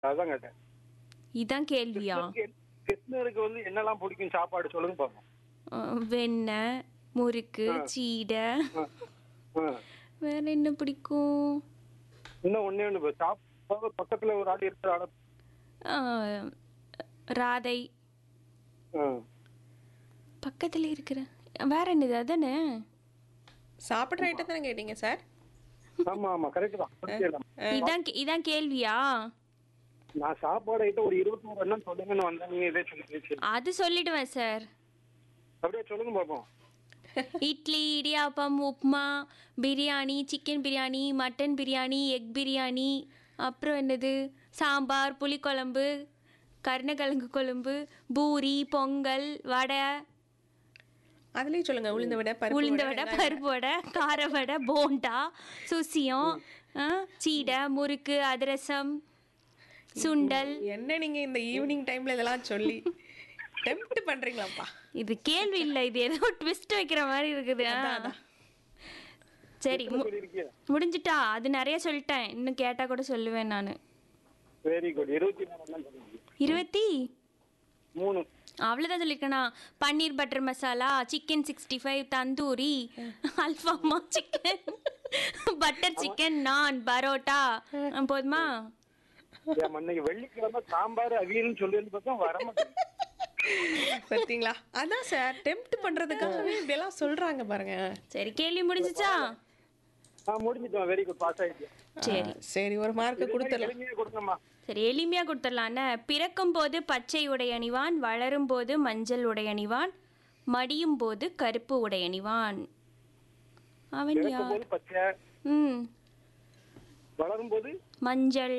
அதான் கேட்டேன் இதான் கேள்வியா கிருஷ்ணருக்கு- கிருஷ்ணருக்கு வந்து என்னெல்லாம் பிடிக்கும் சாப்பாடு சொல்லுங்க பாப்போம் அஹ், வெண்ணெய் முறுக்கு சீடை ஆ. ஆ. வேற என்ன பிடிக்கும் இன்னும் ஒண்ணே ஒண்ணு சாப்பாடு பக்கத்துல ஒரு ஆள் இருக்கிற ஆள அஹ், ராதை ஆ. பக்கத்துல இருக்கிற வேற என்னது அதானே சாப்பிட்ற ஐட்டம் தானே கேட்டீங்க சார் ஆமா ஆமா கரெக்ட் தான் புரிஞ்சுக்கலாம். இதான் கே- இதான் கேள்வியா நான் சாப்பாடு ஐட்டம் ஒரு இருபத்தி மூணு எண்ணம் சொல்லுங்கன்னு வந்தேன் நீங்க இதே சொல்லி அது சொல்லிடுவேன் சார் அப்படியே சொல்லுங்க பாப்போம் idli idiyappam upma biryani chicken biryani mutton biryani egg biryani அப்புறம் என்னது சாம்பார் புளிக்குழம்பு கருணக்கிழங்கு குழம்பு பூரி பொங்கல் வடை அதுலயும் சொல்லுங்க உளுந்த வடை பருப்பு உளுந்த வடை, வடை பருப்பு வடை கார வடை போண்டா சுசியம் ஆ, சீடை முறுக்கு அதிரசம் சுண்டல் என்ன நீங்க இந்த ஈவினிங் டைம்ல இதெல்லாம் சொல்லி டெம்ப்ட் பண்றீங்களாப்பா இது கேள்வி இல்லை இது ஏதோ ட்விஸ்ட் வைக்கிற மாதிரி இருக்குது ஆ. சரி மு- சொல்லியிருக்கீங்க முடிஞ்சிட்டா அது நிறைய சொல்லிட்டேன் இன்னும் கேட்டா கூட சொல்லுவேன் நான் வெரி குட் இருபத்தி மூணு எண்ணம் சொல்லுங்க இருபத்தி மூணு அவ்வளோதான் சொல்லியிருக்கேனா paneer butter masala chicken sixty five tandoori alfaham chicken butter chicken naan parotta ஆ, போதுமா ஏன் அன்னைக்கு வெள்ளிக்கிழமை சாம்பார் அவியல்னு சொல்லி பார்த்தா வர மாட்டேங்குது பாத்தீங்களா அதான் சார் டெம்ப்ட் பண்றதுக்காகவே இப்படி எல்லாம் சொல்றாங்க பாருங்க சரி கேள்வி முடிஞ்சிச்சா ஆ முடிஞ்சிட்டோம் வெரி குட் பாஸ் ஆயிடுச்சு சரி சரி ஒரு மார்க் கொடுத்துடலாம் எளிமையா கொடுங்கம்மா சரி எளிமையா கொடுத்துடலான்னு பிறக்கும் போது பச்சை உடை அணிவான் வளரும் போது மஞ்சள் உடை அணிவான் மடியும் போது கருப்பு உடை அணிவான் அவன் இறக்கும் யார் போது பச்சை ம் வளரும் போது மஞ்சள்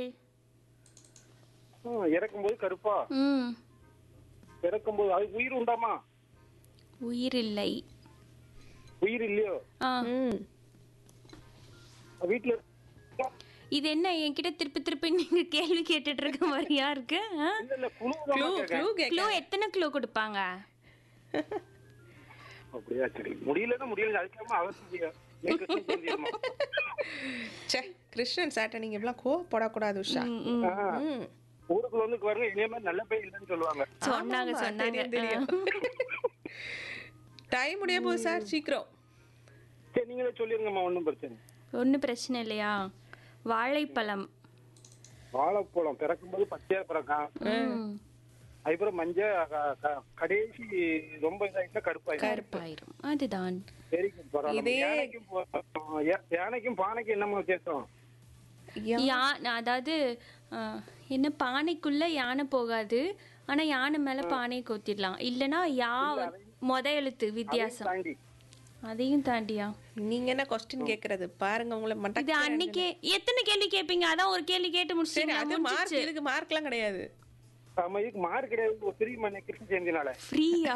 இறக்கும் போது கருப்பா ம் இறக்கும் போது அது உயிர் உண்டாமா உயிர் இல்லை உயிர் இல்லையோ ஆ ம் வீட்டுல இது என்ன என்கிட்ட திருப்பி திருப்பி நீங்க கேள்வி கேட்டுட்டு இருக்க மாதிரியா இருக்கு இல்ல இல்ல குழு க்ளூ க்ளூ கேட்க க்ளூ எத்தனை க்ளூ கொடுப்பாங்க அப்படியா சரி முடியலன்னா முடியல அதுக்காம அவசியம் ச்சே கிருஷ்ணன் சார்ட்ட நீங்க இப்பெல்லாம் கோவப்படக்கூடாது உஷா ம், ம். ம் ஊருக்குள்ள வந்து பாருங்க இனிமே மாதிரி நல்ல பையன் இல்லைன்னு சொல்லுவாங்க சொன்னாங்க ஆமாமா, சொன்னாங்க தெரியும், தெரியும். டைம் முடிய போகுது சார் சீக்கிரம் சரி நீங்களே சொல்லிருங்கம்மா ஒண்ணும் பிரச்சனை ஒன்றும் பிரச்சனை இல்லையா வாழைப்பழம் வாழைப்பழம் பிறக்கும் போது பச்சையா பிறக்கும் ம். அதுக்கப்புறம் மஞ்சள் க- க- கடைசி ரொம்ப இதாயிட்டா கருப்பாயிடும் கருப்பாயிரும் அதுதான் வெரி குட் பரவாயில்ல இதே- யானைக்கும் போ- யா- யானைக்கும் பானைக்கும் என்னமா வித்தியாசம் யா அதாவது ஆ, என்ன பானைக்குள்ள யானை போகாது ஆனா யானை மேல பானையை கொத்திடலாம் இல்லனா யா மொத எழுத்து வித்தியாசம் தாண்டி அதையும் தாண்டியா நீங்க என்ன கொஸ்டின் கேக்குறது பாருங்க உங்களை இது மட்ட அன்னைக்கே எத்தனை கேள்வி கேட்பீங்க அதான் ஒரு கேள்வி கேட்டு சரி முடிச்சிட்டீங்க அது மார்க் இதுக்கு மார்க்லாம் கிடையாது ஆமா இதுக்கு மார்க் கிடையாது ஒரு பெரிய மண்ணை கிருஷ்ண ஜெயந்தினால ஃப்ரீயா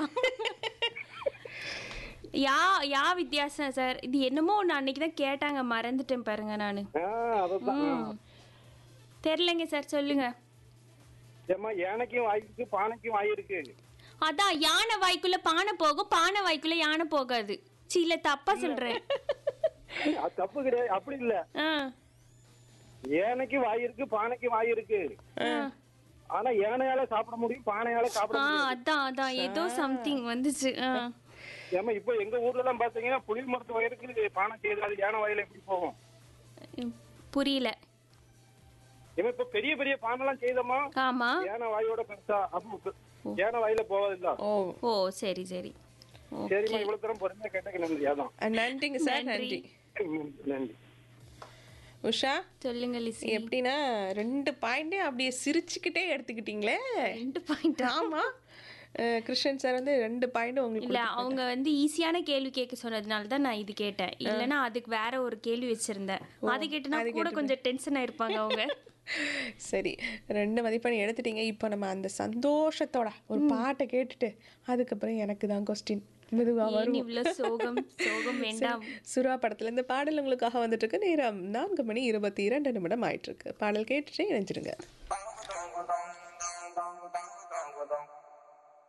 யா யா வித்தியாசம் சார் இது என்னமோ ஒன்று அன்னைக்கு தான் கேட்டாங்க மறந்துட்டேன் பாருங்க நான் ஆஹ் அதான் தெரிலங்க சார் சொல்லுங்க ஏமா யானைக்கும் வாய் இருக்கு பானைக்கும் வாய் இருக்கு அதான் யானை வாய்க்குள்ள பானை போகும் பானை வாய்க்குள்ள யானை போகாது சி இல்ல தப்பா சொல்றேன் அது தப்பு கிடையாது அப்படி இல்ல ஆ யானைக்கு வாய் இருக்கு பானைக்கு வாய் இருக்கு ஆனா யானையால சாப்பிட முடியும் பானையால சாப்பிட ஆ முடியும் அதான் அதான் ஏதோ சம்திங் வந்துச்சு ஆ ஏமா இப்போ எங்க ஊர்ல எல்லாம் பாத்தீங்கன்னா புளி மரத்து வயலுக்கு பானை செய்யாது அது யானை வாயில எப்படி போகும் ம், புரியல ஏமா இப்ப பெரிய பெரிய பானை எல்லாம் செய்தோமா ஆமா யானை வாயோட பெருசா அப்போ யானை வாயில போகாதுல்ல ஓ ஓ சரி சரி சரிம்மா இவ்வளவு தரம் பொறுமையா கேட்டக்கு நன்றி அதான் அஹ், நன்றிங்க சார் நன்றி. நன்றி ம், நன்றி உஷா சொல்லுங்க லிசி எப்படின்னா ரெண்டு பாயிண்டே அப்படியே சிரிச்சுக்கிட்டே எடுத்துக்கிட்டீங்களே ரெண்டு பாயிண்ட் ஆமா அஹ், கிருஷ்ணன் சார் வந்து ரெண்டு பாயிண்ட் உங்களுக்கு இல்ல அவங்க வந்து ஈஸியான கேள்வி கேட்க சொன்னதுனால தான் நான் இது கேட்டேன் இல்லனா அதுக்கு வேற ஒரு கேள்வி வச்சிருந்தேன் அது கேட்டுனா கூட கொஞ்சம் டென்ஷன் ஆயிருப்பாங்க அவங்க சரி ரெண்டு மதிப்பெண் எடுத்துட்டீங்க இப்போ நம்ம அந்த சந்தோஷத்தோட ஒரு பாட்டை கேட்டுட்டு அதுக்கப்புறம் எனக்கு தான் கொஸ்டின் மெதுவா ஏன் வரும் இவ்வளவு சோகம் சோகம் வேண்டாம் சுறா படத்துல இந்த பாடல் உங்களுக்காக வந்துட்டு இருக்கு நேரம் நான்கு மணி இருபத்தி இரண்டு நிமிடம் ஆயிட்டு இருக்கு பாடல் கேட்டுட்டு இணைஞ்சிருங்க